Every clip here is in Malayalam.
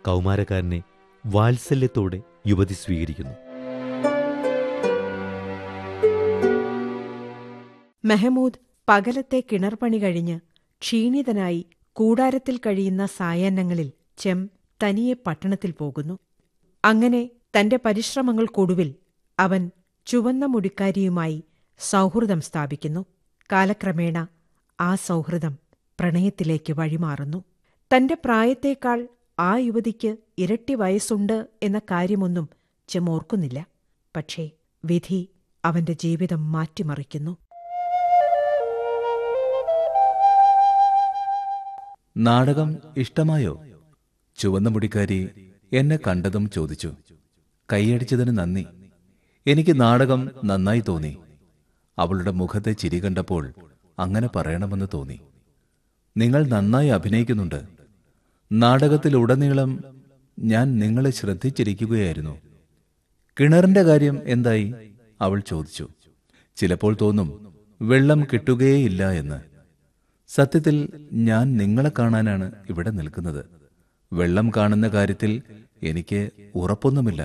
കൗമാരക്കാരനെ വാത്സല്യത്തോടെ യുവതി സ്വീകരിക്കുന്നു മെഹമൂദ് പകലത്തെ കിണർപണി കഴിഞ്ഞ് ക്ഷീണിതനായി കൂടാരത്തിൽ കഴിയുന്ന സായാഹ്നങ്ങളിൽ ചെം തനിയെ പട്ടണത്തിൽ പോകുന്നു അങ്ങനെ തന്റെ പരിശ്രമങ്ങൾക്കൊടുവിൽ അവൻ ചുവന്ന മുടിക്കാരിയുമായി സൗഹൃദം സ്ഥാപിക്കുന്നു കാലക്രമേണ ആ സൗഹൃദം പ്രണയത്തിലേക്ക് വഴിമാറുന്നു തന്റെ പ്രായത്തേക്കാൾ ആ യുവതിക്ക് ഇരട്ടി വയസ്സുണ്ട് എന്ന കാര്യമൊന്നും ചെം ഓർക്കുന്നില്ല പക്ഷേ വിധി അവന്റെ ജീവിതം മാറ്റിമറിക്കുന്നു നാടകം ഇഷ്ടമായോ ചുവന്ന മുടിക്കാരി എന്നെ കണ്ടതും ചോദിച്ചു കൈയടിച്ചതിന് നന്ദി എനിക്ക് നാടകം നന്നായി തോന്നി അവളുടെ മുഖത്തെ ചിരി കണ്ടപ്പോൾ അങ്ങനെ പറയണമെന്ന് തോന്നി നിങ്ങൾ നന്നായി അഭിനയിക്കുന്നുണ്ട് നാടകത്തിലുടനീളം ഞാൻ നിങ്ങളെ ശ്രദ്ധിച്ചിരിക്കുകയായിരുന്നു കിണറിന്റെ കാര്യം എന്തായി അവൾ ചോദിച്ചു ചിലപ്പോൾ തോന്നും വെള്ളം കിട്ടുകയേയില്ല എന്ന് സത്യത്തിൽ ഞാൻ നിങ്ങളെ കാണാനാണ് ഇവിടെ നിൽക്കുന്നത് വെള്ളം കാണുന്ന കാര്യത്തിൽ എനിക്ക് ഉറപ്പൊന്നുമില്ല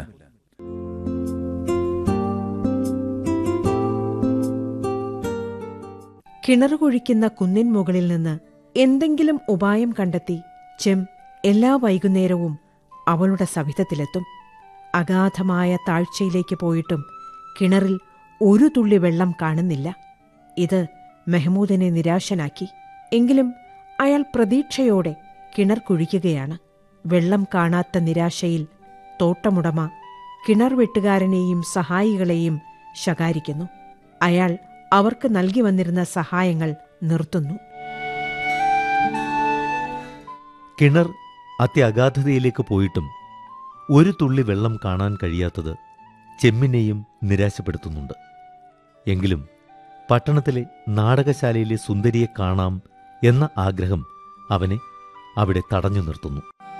കിണറുകുഴിക്കുന്ന കുന്നിൻ മുകളിൽ നിന്ന് എന്തെങ്കിലും ഉപായം കണ്ടെത്തി ചെം എല്ലാ വൈകുന്നേരവും അവളുടെ സവിധത്തിലെത്തും അഗാധമായ താഴ്ചയിലേക്ക് പോയിട്ടും കിണറിൽ ഒരു തുള്ളി വെള്ളം കാണുന്നില്ല ഇത് മെഹ്മൂദിനെ നിരാശനാക്കി എങ്കിലും അയാൾ പ്രതീക്ഷയോടെ കിണർ കുഴിക്കുകയാണ് വെള്ളം കാണാത്ത നിരാശയിൽ തോട്ടമുടമ കിണർ വെട്ടുകാരനെയും സഹായികളെയും ശകാരിക്കുന്നു അയാൾ അവർക്ക് നൽകി വന്നിരുന്ന സഹായങ്ങൾ നിർത്തുന്നു കിണർ അത്യഗാധതയിലേക്ക് പോയിട്ടും ഒരു തുള്ളി വെള്ളം കാണാൻ കഴിയാത്തത് ചെമ്മിനെയും നിരാശപ്പെടുത്തുന്നുണ്ട് എങ്കിലും പട്ടണത്തിലെ നാടകശാലയിലെ സുന്ദരിയെ കാണാം എന്ന ആഗ്രഹം അവനെ അവിടെ തടഞ്ഞു നിർത്തുന്നു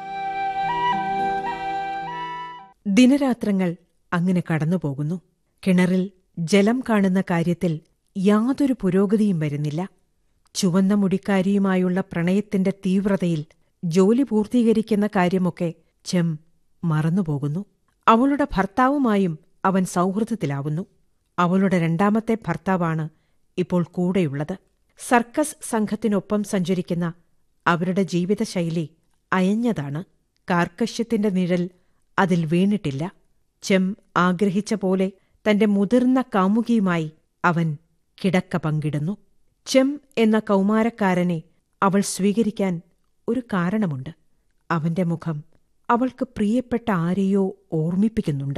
ദിനരാത്രങ്ങൾ അങ്ങനെ കടന്നുപോകുന്നു കിണറിൽ ജലം കാണുന്ന കാര്യത്തിൽ യാതൊരു പുരോഗതിയും വരുന്നില്ല ചുവന്ന മുടിക്കാരിയുമായുള്ള പ്രണയത്തിന്റെ തീവ്രതയിൽ ജോലി പൂർത്തീകരിക്കുന്ന കാര്യമൊക്കെ ചെം മറന്നുപോകുന്നു അവളുടെ ഭർത്താവുമായും അവൻ സൗഹൃദത്തിലാവുന്നു അവളുടെ രണ്ടാമത്തെ ഭർത്താവാണ് ഇപ്പോൾ കൂടെയുള്ളത് സർക്കസ് സംഘത്തിനൊപ്പം സഞ്ചരിക്കുന്ന അവരുടെ ജീവിതശൈലി അയഞ്ഞതാണ് കാർക്കശ്യത്തിന്റെ നിഴൽ അതിൽ വീണിട്ടില്ല ചെം ആഗ്രഹിച്ച പോലെ തന്റെ മുതിർന്ന കാമുകിയുമായി അവൻ കിടക്ക പങ്കിടുന്നു ചെം എന്ന കൗമാരക്കാരനെ അവൾ സ്വീകരിക്കാൻ ഒരു കാരണമുണ്ട് അവന്റെ മുഖം അവൾക്ക് പ്രിയപ്പെട്ട ആരെയോ ഓർമ്മിപ്പിക്കുന്നുണ്ട്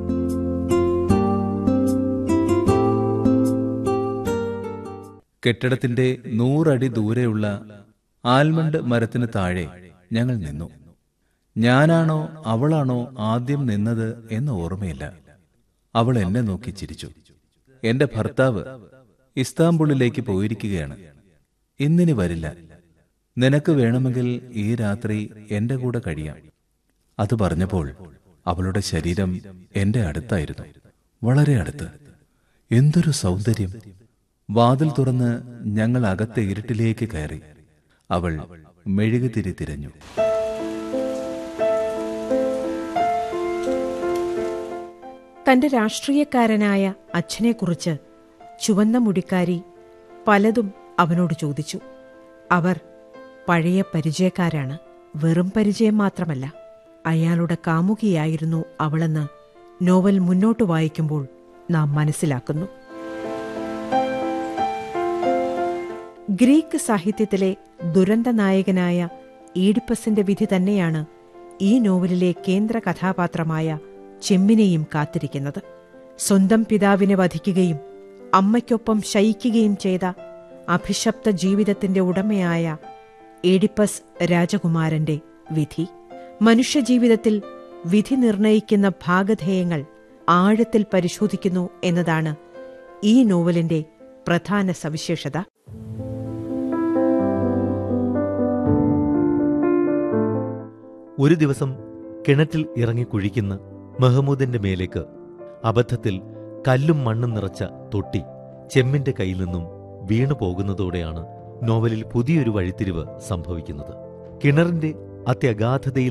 കെട്ടിടത്തിന്റെ നൂറടി ദൂരെയുള്ള ആൽമണ്ട് മരത്തിന് താഴെ ഞങ്ങൾ നിന്നു ഞാനാണോ അവളാണോ ആദ്യം നിന്നത് എന്ന് ഓർമ്മയില്ല അവൾ എന്നെ നോക്കി ചിരിച്ചു എന്റെ ഭർത്താവ് ഇസ്താംബുളിലേക്ക് പോയിരിക്കുകയാണ് ഇന്നിനി വരില്ല നിനക്ക് വേണമെങ്കിൽ ഈ രാത്രി എന്റെ കൂടെ കഴിയാം അത് പറഞ്ഞപ്പോൾ അവളുടെ ശരീരം എന്റെ അടുത്തായിരുന്നു വളരെ അടുത്ത് എന്തൊരു സൗന്ദര്യം വാതിൽ തുറന്ന് ഞങ്ങൾ അകത്തെ ഇരുട്ടിലേക്ക് കയറി അവൾ മെഴുകുതിരി തിരഞ്ഞു തന്റെ രാഷ്ട്രീയക്കാരനായ അച്ഛനെക്കുറിച്ച് ചുവന്ന മുടിക്കാരി പലതും അവനോട് ചോദിച്ചു അവർ പഴയ പരിചയക്കാരാണ് വെറും പരിചയം മാത്രമല്ല അയാളുടെ കാമുകിയായിരുന്നു അവളെന്ന് നോവൽ മുന്നോട്ട് വായിക്കുമ്പോൾ നാം മനസ്സിലാക്കുന്നു ഗ്രീക്ക് സാഹിത്യത്തിലെ ദുരന്ത നായകനായ ഈഡിപ്പസിന്റെ വിധി തന്നെയാണ് ഈ നോവലിലെ കേന്ദ്ര കഥാപാത്രമായ ചെമ്മിനെയും കാത്തിരിക്കുന്നത് സ്വന്തം പിതാവിനെ വധിക്കുകയും അമ്മയ്ക്കൊപ്പം ശയിക്കുകയും ചെയ്ത അഭിശപ്ത ജീവിതത്തിന്റെ ഉടമയായ ഏഡിപ്പസ് രാജകുമാരന്റെ വിധി മനുഷ്യജീവിതത്തിൽ വിധി നിർണയിക്കുന്ന ഭാഗധേയങ്ങൾ ആഴത്തിൽ പരിശോധിക്കുന്നു എന്നതാണ് ഈ നോവലിന്റെ പ്രധാന സവിശേഷത ഒരു ദിവസം കിണറ്റിൽ ഇറങ്ങി കുഴിക്കുന്ന മെഹമൂദിന്റെ മേലേക്ക് അബദ്ധത്തിൽ കല്ലും മണ്ണും നിറച്ച തൊട്ടി ചെമ്മിന്റെ കയ്യിൽ നിന്നും വീണു പോകുന്നതോടെയാണ് നോവലിൽ പുതിയൊരു വഴിത്തിരിവ് സംഭവിക്കുന്നത് കിണറിന്റെ അത്യഗാധതയിൽ